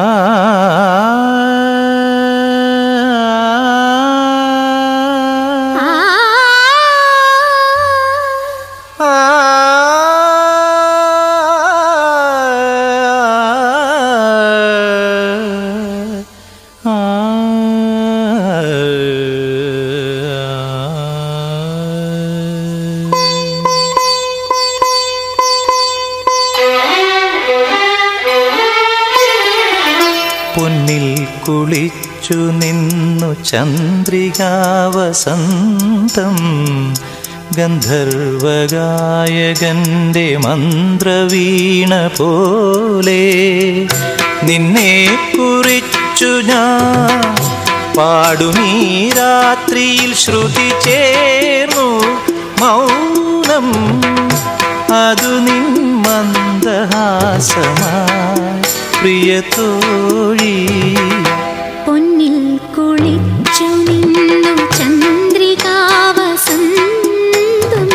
പൊന്നിൽ കുളിച്ചു നിന്നു ചന്ദ്രികാവസന്തം ഗന്ധർവഗായകന്റെ മന്ത്രവീണ പോലെ നിന്നെ കുറിച്ചു ഞാൻ പാടുമീ രാത്രിയിൽ ശ്രുതി ചേർന്നു മൗനം അതു നിൻ മന്ദഹാസമായി പ്രിയ തോഴി പൊന്നിൽ കുളിച്ചു നിന്നു ചന്ദ്രികാവസന്തം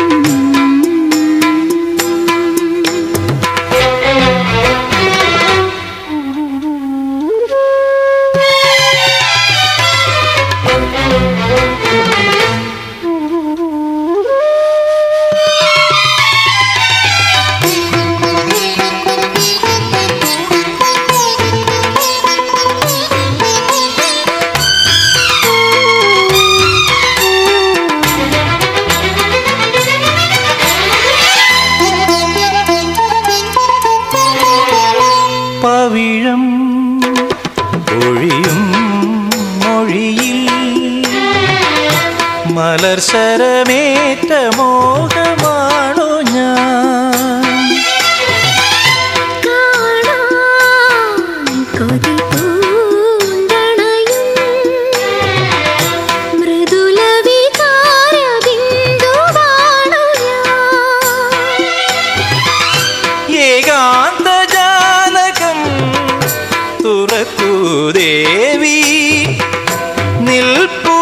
പവിഴം ഒഴിയും മൊഴിയിൽ മലർ ശരമേറ്റ മോഹമാണു ഞാൻ കാണാൻ കൊതി പൂണ്ടണയും മൃദുല വികാര ബിന്ദുവാണു ഞാൻ ഏകാന്ത ജാലകം തുറക്കൂ ദേവി നിൽപ്പൂ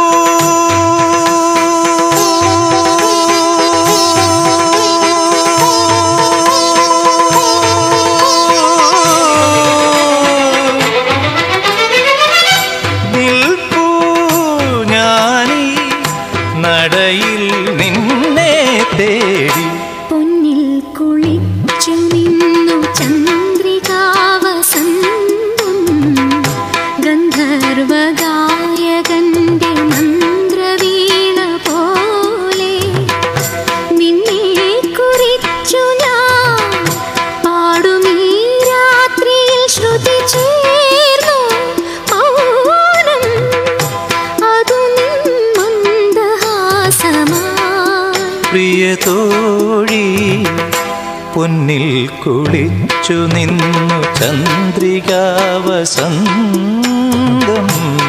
നിൽപ്പൂ ഞാനീ നടയിൽ നിന്നെ തേടി പൊന്നിൽ കുളിച്ചു നിന്നു ചന്ദ്രികാവസന്തം ഗന്ധർവഗായകന്റെ മന്ത്രവീണ പോലെ നിന്നെ കുറിച്ചു ഞാൻ പാടുമീ രാത്രിയിൽ ശ്രുതി ചേർന്നു മൗനം അതു നിൻ മന്ദഹാസമായി പ്രിയ തോഴി പൊന്നിൽ കുളിച്ചു നിന്നു ചന്ദ്രികാവസന്തം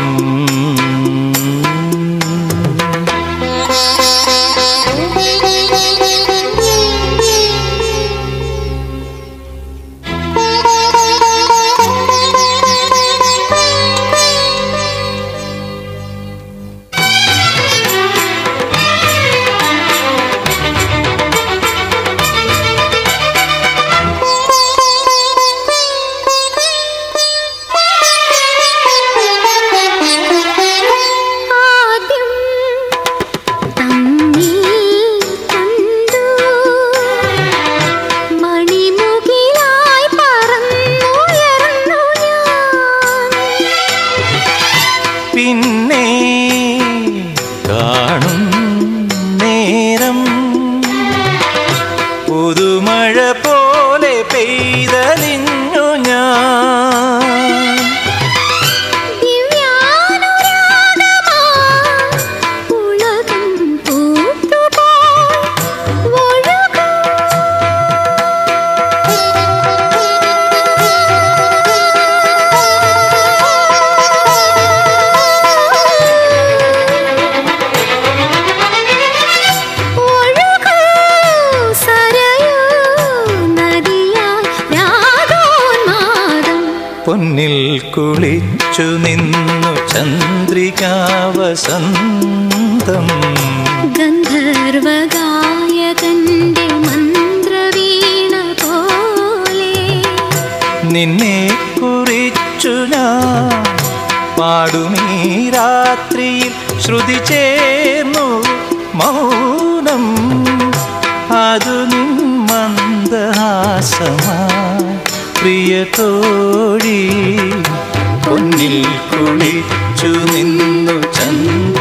ആദ്യം തമ്മിൽ കണ്ടു മണിമുകിലായി പറന്നുയർന്നു ഞാൻ പിന്നെ കാണും നേരം പുതുമഴ പോലെ പെയ്തലിഞ്ഞു ഞാൻ ദിവ്യാനുരാഗമായി ഉലകം പൂത്തുപോയി ഒഴുകൂ. ഒഴുകൂ സരയൂ നദിയായി രാഗോന്മാദം പൊന്നിൽ കുളിച്ചു നിന്നു ചന്ദ്രികാവസന്തം ഗന്ധർവഗായകന്റെ മന്ത്രവീണ പോലെ നിന്നെ കുറിച്ചു ഞാൻ പാടുമീ രാത്രിയിൽ ശ്രുതി ചേർന്നു മൗനം അതു നിൻ മന്ദഹാസമായി പ്രിയ തോഴി പൊന്നിൽ കുളിച്ചു നിന്നു ചന്ദ്ര